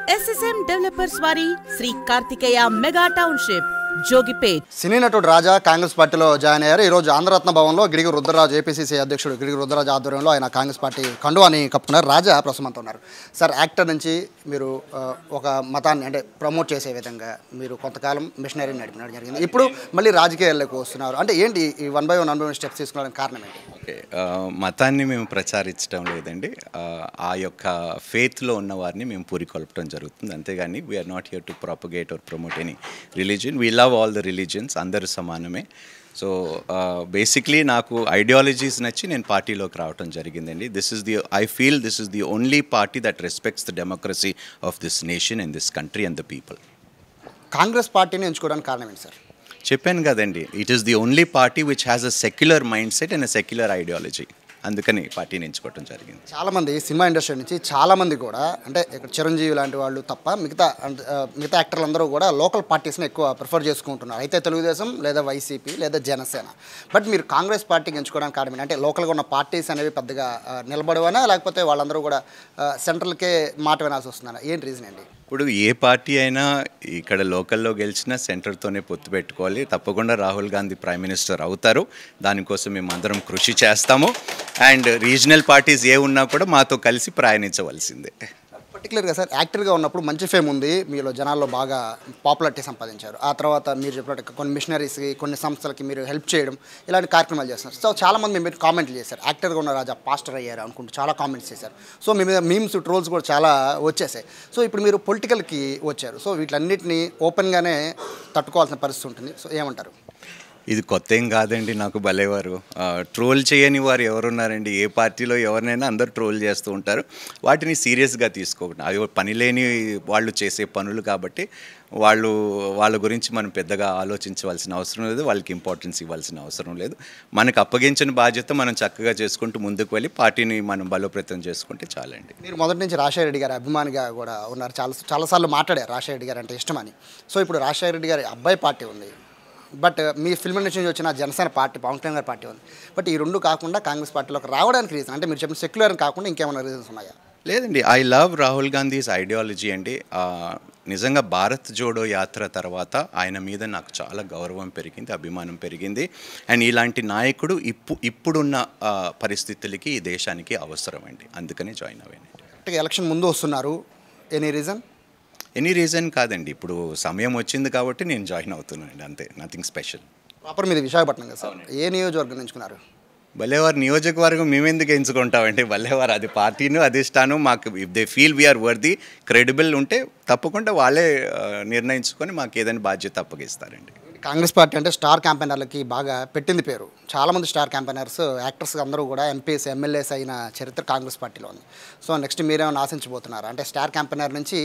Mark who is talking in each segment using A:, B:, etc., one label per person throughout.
A: SSM developers వారి Shri Karthikeya mega township Jogipet
B: cine నటుడు రాజా కాంగ్రెస్ పార్టీలో జాయిన్ అయ్యారు ఈ రోజు ఆంధ్రరత్న భవన్లో గిడిగి రుద్రరాజు ఏపీసీసీ అధ్యక్షుడు గిడిగి రుద్రరాజు ఆధ్వర్యంలో ఆయన కాంగ్రెస్ పార్టీ కండువాని కప్పుకున్నారు రాజా ప్రస్తుతం ఉన్నారు సార్ యాక్టర్ నుంచి మీరు ఆ, ఒక మతాన్ని అంటే ప్రమోట్ చేసే విధంగా మీరు కొంతకాలం మిషనరీ నడిపినట్టు జరిగింది ఇప్పుడు మళ్ళీ రాజకీయాల్లోకి వస్తున్నారు అంటే ఏంటి ఈ one by one one by one steps తీసుకోవడానికి కారణం ఏంటి
C: ఓకే ఆ, మతాన్ని మేము ప్రచారించడం లేదండి ఆ, ఆ యొక్క ఫేత్లో ఉన్న వారిని మేము పూరికొల్పడం జరుగుతుంది అంతేగాని we're not here to propagate or promote any religion we love all the religions అందరూ సమానమే సో బేసిక్లీ నాకు ఐడియాలజీస్ నచ్చి నేను పార్టీలోకి రావడం జరిగిందండి this is the I feel this is the only party that respects the democracy of this nation and this country and the people
B: Congress పార్టీని ఎంచుకోవడానికి కారణం ఏంటి సార్
C: చెప్పాను కదండి it is the only party which has a secular mindset and a secular ideology అందుకని పార్టీని ఎంచుకోవడం జరిగింది
B: చాలామంది సినిమా ఇండస్ట్రీ నుంచి చాలామంది కూడా అంటే ఇక్కడ చిరంజీవి లాంటి వాళ్ళు తప్ప మిగతా అంటే, ఆ, మిగతా యాక్టర్లు అందరూ కూడా లోకల్ పార్టీస్ని ఎక్కువ ప్రిఫర్ చేసుకుంటున్నారు అయితే తెలుగుదేశం లేదా వైసీపీ లేదా జనసేన బట్ మీరు కాంగ్రెస్ పార్టీకి ఎంచుకోవడానికి కారణం ఏంటి? అంటే లోకల్గా ఉన్న పార్టీస్ అనేవి పెద్దగా ఆ, నిలబడవనా లేకపోతే వాళ్ళందరూ కూడా ఆ, సెంట్రల్కే మాట వినాల్సి వస్తుందా ఏంటి రీజన్ అండి
C: ఇప్పుడు ఏ పార్టీ అయినా ఇక్కడ లోకల్లో గెలిచినా సెంటర్తోనే పొత్తు పెట్టుకోవాలి తప్పకుండా రాహుల్ గాంధీ ప్రైమ్ మినిస్టర్ అవుతారు దానికోసం మేము అందరం కృషి చేస్తాము అండ్ రీజనల్ పార్టీస్ ఏ ఉన్నా కూడా మాతో కలిసి ప్రయాణించవలసిందే
B: పర్టికులర్గా సార్ యాక్టర్గా ఉన్నప్పుడు మంచి ఫేమ్ ఉంది మీలో జనాల్లో బాగా పాపులారిటీ సంపాదించారు ఆ తర్వాత మీరు చెప్పినట్టు కొన్ని మిషనరీస్కి కొన్ని సంస్థలకి మీరు హెల్ప్ చేయడం ఇలాంటి కార్యక్రమాలు చేస్తున్నారు సో చాలామంది మీ మీద కామెంట్లు చేశారు యాక్టర్గా ఉన్న రాజా పాస్టర్ అయ్యారు అనుకుంటూ చాలా కామెంట్స్ చేశారు సో మీ మీద మీమ్స్ ట్రోల్స్ కూడా చాలా వచ్చేసాయి సో ఇప్పుడు మీరు పొలిటికల్కి వచ్చారు సో వీటిలన్నింటినీ ఓపెన్గానే తట్టుకోవాల్సిన పరిస్థితి ఉంటుంది సో ఏమంటారు
C: ఇది కొత్త ఏం కాదండి నాకు భలేవారు ట్రోల్ చేయని వారు ఎవరున్నారండి ఏ పార్టీలో ఎవరినైనా అందరూ ట్రోల్ చేస్తూ ఉంటారు వాటిని సీరియస్గా తీసుకోకండి అవి పని లేని వాళ్ళు చేసే పనులు కాబట్టి వాళ్ళు వాళ్ళ గురించి మనం పెద్దగా ఆలోచించవలసిన అవసరం లేదు వాళ్ళకి ఇంపార్టెన్స్ ఇవ్వాల్సిన అవసరం లేదు మనకు అప్పగించిన బాధ్యత మనం చక్కగా చేసుకుంటూ ముందుకు వెళ్ళి పార్టీని మనం బలోపేతం చేసుకుంటే చాలండి
B: మీరు మొదటి నుంచి రాజశేఖర రెడ్డి గారి అభిమానిగా కూడా ఉన్నారు చాలా చాలాసార్లు మాట్లాడారు రాజశేఖర రెడ్డి గారు అంటే ఇష్టమని సో ఇప్పుడు రాజశేఖర రెడ్డి గారి అబ్బాయి పార్టీ ఉంది బట్ మీ ఫిల్మ్ ఇండస్ట్రీ నుంచి వచ్చిన జనసేన పార్టీ పవన్ కళ్యాణ్ గారి పార్టీ ఉంది బట్ ఈ రెండు కాకుండా కాంగ్రెస్ పార్టీలోకి రావడానికి రీజన్ అంటే మీరు చెప్పిన సెక్యులర్ కాకుండా ఇంకేమైనా రీజన్స్ ఉన్నాయా
C: లేదండి I love Rahul Gandhi's ideology అండి ఆ, నిజంగా భారత్ జోడో యాత్ర తర్వాత ఆయన మీద నాకు చాలా గౌరవం పెరిగింది అభిమానం పెరిగింది అండ్ ఇలాంటి నాయకుడు ఇప్పు ఇప్పుడున్న ఆ, పరిస్థితులకి ఈ దేశానికి అవసరం అండి అందుకని జాయిన్ అయ్యాను
B: కరెక్ట్గా ఎలక్షన్ ముందు వస్తున్నారు ఎనీ రీజన్
C: ఎనీ రీజన్ కాదండి ఇప్పుడు సమయం వచ్చింది కాబట్టి నేను జాయిన్ అవుతున్నానండి అంతే నథింగ్ స్పెషల్
B: ప్రాపర్ మీది విశాఖపట్నం కదా సార్ ఏ నియోజకవర్గం ఎంచుకున్నారు
C: భలేవారు నియోజకవర్గం మేమెందుకు ఎంచుకుంటామంటే భలేవారు అది పార్టీను అధిష్టానం మాకు if they feel we're worthy credible ఉంటే తప్పకుండా వాళ్ళే ఆ, నిర్ణయించుకొని మాకు ఏదైనా బాధ్యత అప్పగిస్తారండి
B: కాంగ్రెస్ పార్టీ అంటే స్టార్ క్యాంపెయినర్లకి బాగా పెట్టింది పేరు చాలామంది స్టార్ క్యాంపెయినర్స్ యాక్టర్స్ అందరూ కూడా ఎంపీస్ ఎమ్మెల్యేస్ అయిన చరిత్ర కాంగ్రెస్ పార్టీలో ఉంది సో నెక్స్ట్ మీరేమైనా ఆశించబోతున్నారు అంటే స్టార్ క్యాంపెయినర్ నుంచి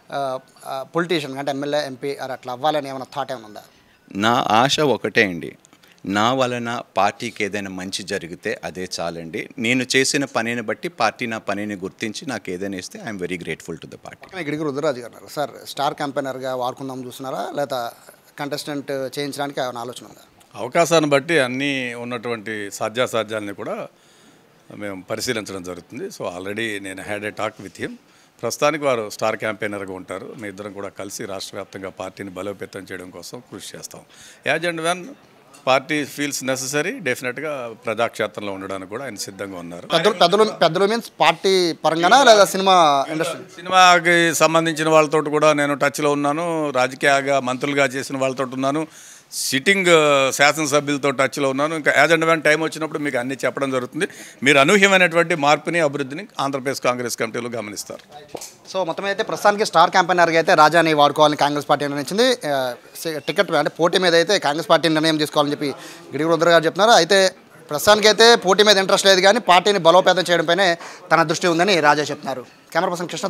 B: పొలిటీషియన్ అంటే ఎమ్మెల్యే ఎంపీ అది అట్లా అవ్వాలని ఏమైనా థాట్ ఏమైనా ఉందా
C: నా ఆశ ఒకటే అండి నా వలన పార్టీకి ఏదైనా మంచి జరిగితే అదే చాలండి నేను చేసిన పనిని బట్టి పార్టీ నా పనిని గుర్తించి నాకు ఏదైనా ఇస్తే I'm very grateful to the party
B: ఇక్కడికి రుద్రరాజు గారు ఉన్నారు. సార్ స్టార్ క్యాంపెయినర్గా వాడుకుందాం చూస్తున్నారా లేదా కంటెస్టెంట్ చేయించడానికి ఏమైనా ఆలోచన ఉందా
D: అవకాశాన్ని బట్టి అన్నీ ఉన్నటువంటి సాధ్యాసాధ్యాలని కూడా మేము పరిశీలించడం జరుగుతుంది సో ఆల్రెడీ నేను had a talk with him ప్రస్తుతానికి వారు స్టార్ క్యాంపెయినర్గా ఉంటారు మీ ఇద్దరం కూడా కలిసి రాష్ట్ర వ్యాప్తంగా పార్టీని బలోపేతం చేయడం కోసం కృషి చేస్తాం as and when party feels necessary డెఫినెట్గా ప్రజాక్షేత్రంలో ఉండడానికి కూడా ఆయన సిద్ధంగా ఉన్నారు
B: పెద్దలు పెద్దలు పెద్దలు మీన్స్ పార్టీ పరంగానా లేదా సినిమా ఇండస్ట్రీ
D: సినిమాకి సంబంధించిన వాళ్ళతో కూడా నేను టచ్లో ఉన్నాను రాజకీయంగా మంత్రులుగా చేసిన వాళ్ళతో ఉన్నాను సిట్టింగ్ శాసనసభ్యులతో టచ్లో ఉన్నాను ఇంకా యాజ్ అండ్ వన్ టైం వచ్చినప్పుడు మీకు అన్నీ చెప్పడం జరుగుతుంది మీరు అనూహ్యమైనటువంటి మార్పుని అభివృద్ధిని ఆంధ్రప్రదేశ్ కాంగ్రెస్ కమిటీలో గమనిస్తారు
B: సో మొత్తం అయితే ప్రస్తుతానికి స్టార్ క్యాంపెయినర్గా అయితే రాజాని వాడుకోవాలని కాంగ్రెస్ పార్టీ నిర్ణయించింది ఆ, సి- టికెట్ అంటే పోటీ మీద అయితే కాంగ్రెస్ పార్టీ నిర్ణయం తీసుకోవాలని చెప్పి గిడిగి రుద్ర గారు చెప్తున్నారు అయితే ప్రస్తుతానికి అయితే పోటీ మీద ఇంట్రెస్ట్ లేదు కానీ పార్టీని బలోపేతం చేయడంపైనే తన దృష్టి ఉందని రాజా చెప్తున్నారు కెమెరా పర్సన్ కృష్ణ